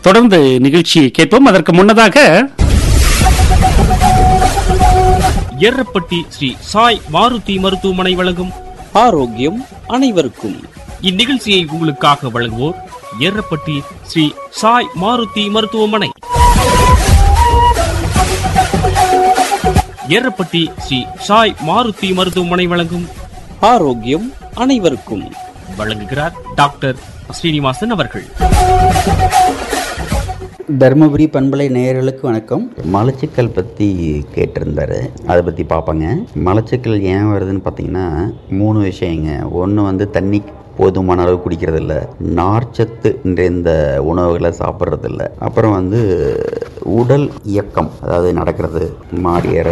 தொடர்ந்து நிகழ்ச்சியை கேட்போம் அதற்கு முன்னதாக எர்ரப்பட்டி ஸ்ரீ சாய் மாருதி மருத்துவமனை வழங்கும் ஆரோக்கியம் அனைவருக்கும் இந்நிகழ்ச்சியை உங்களுக்காக வழங்குவோர் எர்ரப்பட்டி ஸ்ரீ சாய் மாருதி மருத்துவமனை எர்ரப்பட்டி ஸ்ரீ சாய் மாருதி மருத்துவமனை வழங்கும் ஆரோக்கியம் அனைவருக்கும் வழங்குகிறார் டாக்டர் ஸ்ரீனிவாசன் அவர்கள் தருமபுரி பண்பலை நேயர்களுக்கு வணக்கம் மலச்சிக்கல் பற்றி கேட்டிருந்தாரு அதை பற்றி பார்ப்போங்க மலச்சிக்கல் ஏன் வருதுன்னு பார்த்தீங்கன்னா மூணு விஷயங்க ஒன்று வந்து தண்ணி போதுமான அளவு குடிக்கிறதில்ல நார்ச்சத்து நிறைந்த உணவுகளை சாப்பிட்றதில்ல அப்புறம் வந்து உடல் இயக்கம் அதாவது நடக்கிறது மாடி ஏற